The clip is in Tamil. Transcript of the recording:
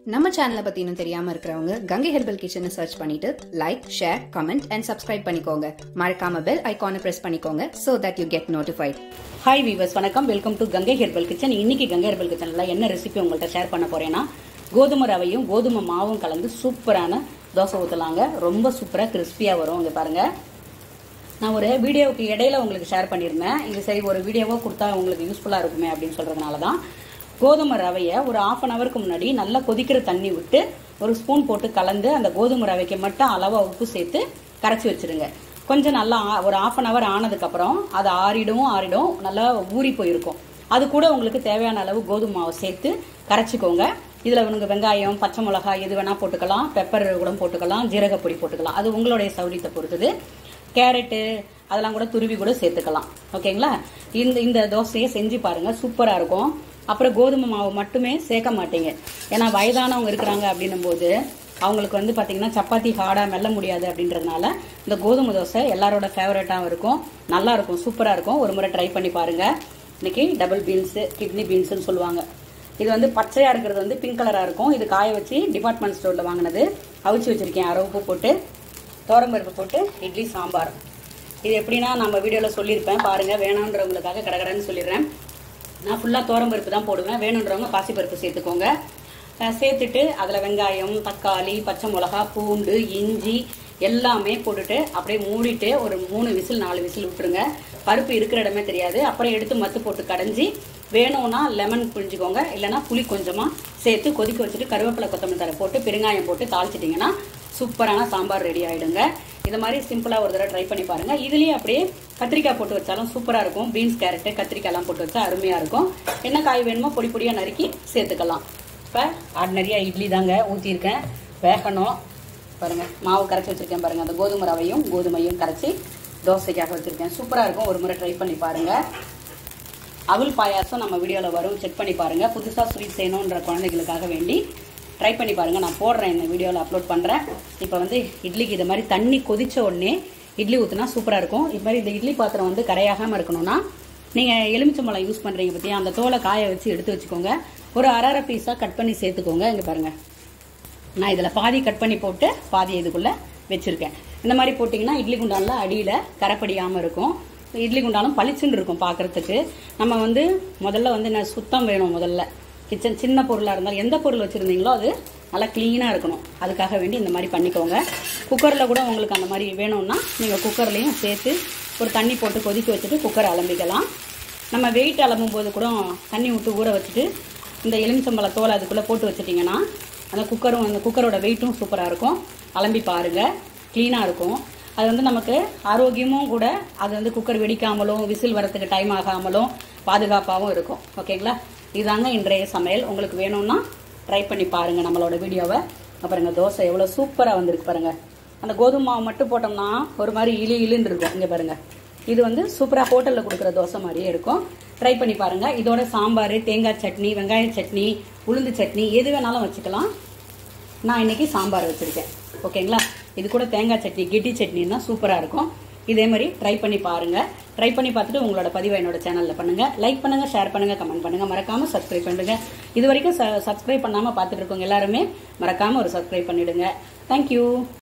நம்ம சேனலை பத்தி இன்னும் தெரியாம இருக்கிறவங்க கங்கை ஹெர்பல் கிச்சனை சர்ச் பண்ணிட்டு like share comment and subscribe பண்ணிக்கோங்க மறக்காம பெல் ஐகானை பிரஸ் பண்ணிக்கோங்க so that you get notified hi viewers வணக்கம் welcome to Gangai herbal kitchen இன்னைக்கு கங்கை ஹெர்பல் கிச்சன்ல என்ன ரெசிபி உங்கள்கிட்ட ஷேர் பண்ண போறேன்னா கோதுமை ரவையும் கோதுமை மாவும் கலந்து சூப்பரான தோசை ஊற்றலாங்க ரொம்ப சூப்பராக கிறிஸ்பியாக வரும் இங்கே பாருங்க நான் ஒரு வீடியோவுக்கு இடையில உங்களுக்கு ஷேர் பண்ணியிருந்தேன் இது சரி ஒரு வீடியோவாக கொடுத்தா உங்களுக்கு யூஸ்ஃபுல்லாக இருக்குமே அப்படின்னு சொல்றதுனால தான் கோதுமை ரவையை ஒரு ஆஃப் அன் ஹவருக்கு முன்னாடி நல்லா கொதிக்கிற தண்ணி விட்டு ஒரு ஸ்பூன் போட்டு கலந்து அந்த கோதுமை ரவைக்கு மட்டும் அளவாக உப்பு சேர்த்து கரைச்சி வச்சிருங்க கொஞ்சம் நல்லா ஆ- ஒரு ஆஃப் அன் ஹவர் ஆனதுக்கப்புறம் அது ஆறிடும் ஆறிடும் நல்லா ஊறி போயிருக்கும் அது கூட உங்களுக்கு தேவையான அளவு கோதுமை மாவை சேர்த்து கரைச்சிக்கோங்க இதில் உனக்கு வெங்காயம் பச்சை மிளகாய் எது வேணால் போட்டுக்கலாம் பெப்பர் கூட போட்டுக்கலாம் ஜீரகப்பொடி போட்டுக்கலாம் அது உங்களுடைய சௌரியத்தை பொறுத்தது கேரட்டு அதெல்லாம் கூட துருவி கூட சேர்த்துக்கலாம் ஓகேங்களா இந்த இந்த தோசையை செஞ்சு பாருங்க சூப்பராக இருக்கும் அப்புறம் கோதுமை மாவு மட்டுமே சேர்க்க மாட்டீங்க ஏன்னா வயதானவங்க இருக்கிறாங்க அப்படின்னும் போது அவங்களுக்கு வந்து பார்த்தீங்கன்னா சப்பாத்தி ஹார்டாக மெல்ல முடியாது அப்படின்றதுனால இந்த கோதுமை தோசை எல்லாரோட ஃபேவரட்டாகவும் இருக்கும் நல்லா இருக்கும் சூப்பராக இருக்கும் ஒரு முறை ட்ரை பண்ணி பாருங்க இன்னைக்கு டபுள் பீன்ஸு கிட்னி பீன்ஸ்னு சொல்லுவாங்க இது வந்து பச்சையாக இருக்கிறது வந்து பிங்க் கலராக இருக்கும் இது காய வச்சு டிபார்ட்மெண்ட் ஸ்டோரில் வாங்கினது அவிச்சு வச்சிருக்கேன் அரை உப்பு போட்டு பருப்பு போட்டு இட்லி சாம்பார் இது எப்படின்னா நம்ம வீடியோவில் சொல்லியிருப்பேன் பாருங்கள் வேணுன்றவங்களுக்காக கடகடன்னு சொல்லிடுறேன் நான் ஃபுல்லாக பருப்பு தான் போடுவேன் வேணுன்றவங்க பாசிப்பருப்பு சேர்த்துக்கோங்க அஹ் சேர்த்துட்டு அதில் வெங்காயம் தக்காளி பச்சை மிளகா பூண்டு இஞ்சி எல்லாமே போட்டுட்டு அப்படியே மூடிட்டு ஒரு மூணு விசில் நாலு விசில் விட்டுருங்க பருப்பு இருக்கிற இடமே தெரியாது அப்புறம் எடுத்து மத்து போட்டு கடைஞ்சி வேணும்னா லெமன் புழிஞ்சுக்கோங்க இல்லைன்னா புளி கொஞ்சமாக சேர்த்து கொதிக்க வச்சுட்டு கருவேப்பிலை கொத்தமல்லி தழை போட்டு பெருங்காயம் போட்டு தாளிச்சிட்டிங்கன்னா சூப்பரான சாம்பார் ரெடி ஆயிடுங்க இது மாதிரி சிம்பிளாக ஒரு தடவை ட்ரை பண்ணி பாருங்க இதுலேயே அப்படியே கத்திரிக்காய் போட்டு வச்சாலும் சூப்பராக இருக்கும் பீன்ஸ் கேரட்டு கத்திரிக்காய்லாம் போட்டு வச்சா அருமையாக இருக்கும் என்ன காய் வேணுமோ பொடி பொடியாக நறுக்கி சேர்த்துக்கலாம் இப்போ ஆர்டினரியாக இட்லி தாங்க ஊற்றிருக்கேன் வேகணும் பாருங்க மாவு கரைச்சி வச்சிருக்கேன் பாருங்க அந்த கோதுமை ரவையும் கோதுமையும் கரைச்சி தோசைக்காக வச்சிருக்கேன் சூப்பராக இருக்கும் ஒரு முறை ட்ரை பண்ணி பாருங்க அவல் பாயாசம் நம்ம வீடியோவில் வரும் செக் பண்ணி பாருங்க புதுசாக ஸ்வீட் செய்யணுன்ற குழந்தைகளுக்காக வேண்டி ட்ரை பண்ணி பாருங்க நான் போடுறேன் இந்த வீடியோவில் அப்லோட் பண்ணுறேன் இப்போ வந்து இட்லிக்கு இது மாதிரி தண்ணி கொதிச்ச உடனே இட்லி ஊற்றினா சூப்பராக இருக்கும் இது மாதிரி இந்த இட்லி பாத்திரம் வந்து கரையாகாமல் இருக்கணும்னா நீங்கள் எலுமிச்சம்பழம் யூஸ் பண்ணுறீங்க பற்றி அந்த தோலை காய வச்சு எடுத்து வச்சுக்கோங்க ஒரு அரை அரை பீஸாக கட் பண்ணி சேர்த்துக்கோங்க இங்கே பாருங்கள் நான் இதில் பாதி கட் பண்ணி போட்டு பாதி இதுக்குள்ளே வச்சுருக்கேன் இந்த மாதிரி போட்டிங்கன்னா இட்லி குண்டானில் அடியில் கரைப்படியாமல் இருக்கும் இட்லி குண்டாலும் பளிச்சுன்னு இருக்கும் பார்க்குறதுக்கு நம்ம வந்து முதல்ல வந்து நான் சுத்தம் வேணும் முதல்ல கிச்சன் சின்ன பொருளாக இருந்தாலும் எந்த பொருள் வச்சுருந்தீங்களோ அது நல்லா க்ளீனாக இருக்கணும் அதுக்காக வேண்டி இந்த மாதிரி பண்ணிக்கோங்க குக்கரில் கூட உங்களுக்கு அந்த மாதிரி வேணும்னா நீங்கள் குக்கர்லேயும் சேர்த்து ஒரு தண்ணி போட்டு கொதிக்க வச்சுட்டு குக்கரை அலம்பிக்கலாம் நம்ம வெயிட் அலம்பும் போது கூட தண்ணி விட்டு ஊற வச்சுட்டு இந்த எலுமிச்சம்பழ தோலை அதுக்குள்ளே போட்டு வச்சிட்டிங்கன்னா அந்த குக்கரும் அந்த குக்கரோட வெயிட்டும் சூப்பராக இருக்கும் அலம்பி பாருங்க க்ளீனாக இருக்கும் அது வந்து நமக்கு ஆரோக்கியமும் கூட அது வந்து குக்கர் வெடிக்காமலும் விசில் வரத்துக்கு டைம் ஆகாமலும் பாதுகாப்பாகவும் இருக்கும் ஓகேங்களா இதாங்க இன்றைய சமையல் உங்களுக்கு வேணும்னா ட்ரை பண்ணி பாருங்க நம்மளோட வீடியோவை அப்புறங்க தோசை எவ்வளோ சூப்பராக வந்திருக்கு பாருங்க அந்த கோதுமை மாவு மட்டும் போட்டோம்னா ஒரு மாதிரி இழு இழுன்னு இருக்கும் இங்கே பாருங்க இது வந்து சூப்பராக ஹோட்டலில் கொடுக்குற தோசை மாதிரியே இருக்கும் ட்ரை பண்ணி பாருங்க இதோட சாம்பார் தேங்காய் சட்னி வெங்காய சட்னி உளுந்து சட்னி எது வேணாலும் வச்சுக்கலாம் நான் இன்னைக்கு சாம்பார் வச்சுருக்கேன் ஓகேங்களா இது கூட தேங்காய் சட்னி கெட்டி சட்னின்னா சூப்பராக இருக்கும் இதே மாதிரி ட்ரை பண்ணி பாருங்க ட்ரை பண்ணி பார்த்துட்டு உங்களோட பதிவை என்னோட சேனலில் பண்ணுங்க லைக் பண்ணுங்க ஷேர் பண்ணுங்க கமெண்ட் பண்ணுங்க மறக்காம சப்ஸ்கிரைப் பண்ணுங்க இது வரைக்கும் சப்ஸ்கிரைப் பண்ணாமல் பார்த்துட்டு இருக்கவங்க எல்லாருமே மறக்காம ஒரு சப்ஸ்கிரைப் பண்ணிடுங்க தேங்க்யூ